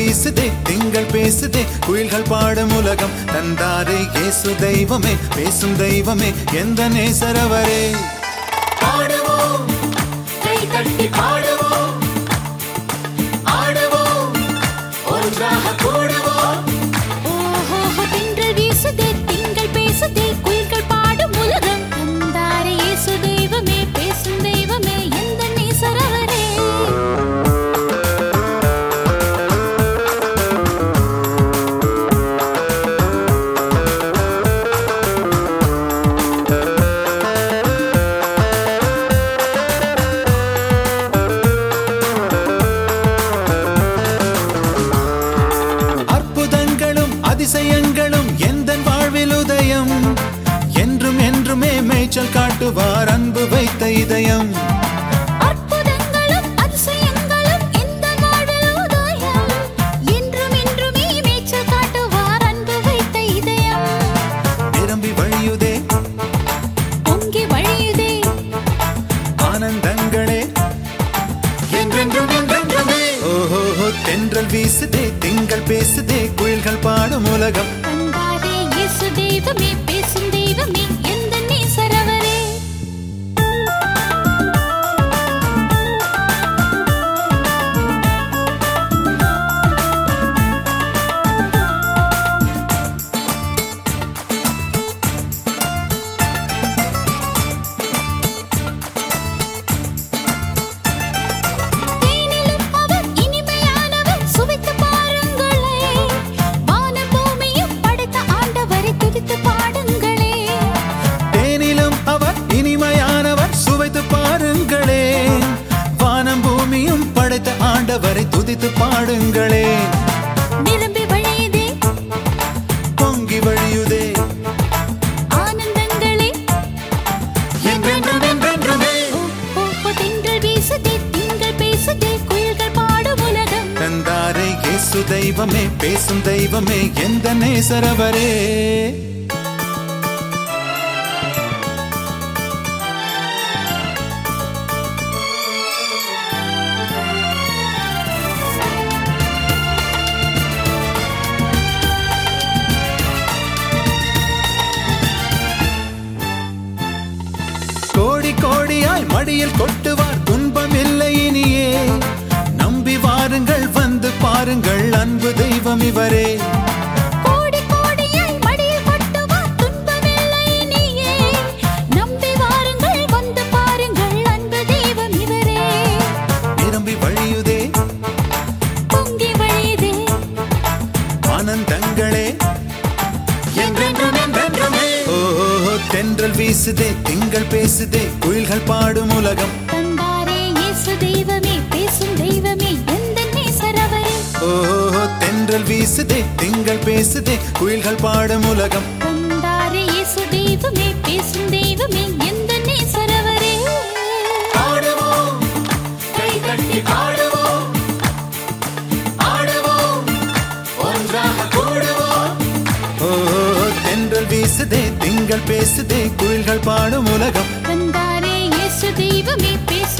வீசுதே திங்கள் பேசுதே குயில்கள் பாடும் உலகம் தந்தாரே இயேசு தெய்வமே பேசும் தெய்வமே எந்த நேசரவரே பாடுவோம் கை தட்டி பாடுவோம் ஆடுவோம் ஒன்றாக கூடுவோம் ஓஹோ திங்கள் வீசுதே திங்கள் பேசுதே குயில்கள் பாடும் உலகம் தந்தாரே இயேசு தெய்வமே பேசும் தெய்வமே எந்த நேசரவரே அற்புதங்களும் அதிசயங்களும் எந்த வாழ்வில் உதயம் என்றும் என்றுமே மேய்ச்சல் காட்டுவார் அன்பு வைத்த இதயம் அற்புதங்களும் அதிசயங்களும் எந்த வாழ்வில் உதயம் என்றும் என்றுமே மேய்ச்சல் காட்டுவார் அன்பு வைத்த இதயம் நிரம்பி வழியுதே பொங்கி வழியுதே ஆனந்தங்களே என்றென்றும் என்றென்றுமே ஓஹோ தென்றல் வீசுதே திங்கள் பேசுதே குயில்கள் பாடும் உலகம் தந்தாரே இயேசு தெய்வமே பேசும் தெய்வமே எந்த நேசரவரே தேனிலும் அவர் இனிமையானவர் சுவைத்து பாருங்களே வானம் பூமியும் படைத்த ஆண்டவரை துதித்து பாடுங்களே தேனிலும் அவர் இனிமையானவர் சுவைத்து பாருங்களே வானம் பூமியும் படைத்த ஆண்டவரை துதித்து பாடுங்களே நிரம்பி வழியுதே பொங்கி வழியுதே ஆனந்தங்களே என்றென்றும் என்றென்றுமே ஓ, ஓ, ஓ, திங்கள் வீசுதே திங்கள் பேசுதே குயில்கள் பாடும் உலகம் தந்தாரே இயேசு தெய்வமே பேசும் தெய்வமே எந்த நேசரவரே கோடி கோடியாய் மடியில் கொட்டுவார் துன்பம் இல்லை இனியே நம்பி வாருங்கள் வந்து பாருங்கள் அன்பு தெய்வம் இவரே கோடி கோடியாய் மடியில் கொட்டுவார் துன்பமில்லை நீயே நம்பி வாருங்கள் வந்து பாருங்கள் அன்பு தெய்வம் இவரே நிரம்பி வழியுதே பொங்கி வழியுதே ஆனந்தங்களே என்றென்றும் என்றென்றுமே ஓஹோ தென்றல் வீசுதே திங்கள் பேசுதே குயில்கள் பாடும் உலகம் தந்தாரே இயேசு தெய்வமே பேசும் தெய்வமே எந்த நேசரவரே ஓஹோ தென்றல் வீசுதே திங்கள் பேசுதே குயில்கள் பாடும் உலகம் தந்தாரே இயேசு தெய்வமே பேசும் தெய்வமே எந்த நேசரவரே பாடுவோம் கை தட்டி பாடுவோம் ஆடுவோம் ஒன்றாக கூடுவோம் ஓஹோ தென்றல் வீசுதே திங்கள் பேசுதே குயில்கள் பாடும் உலகம் தந்தாரே இயேசு தெய்வமே பேசும்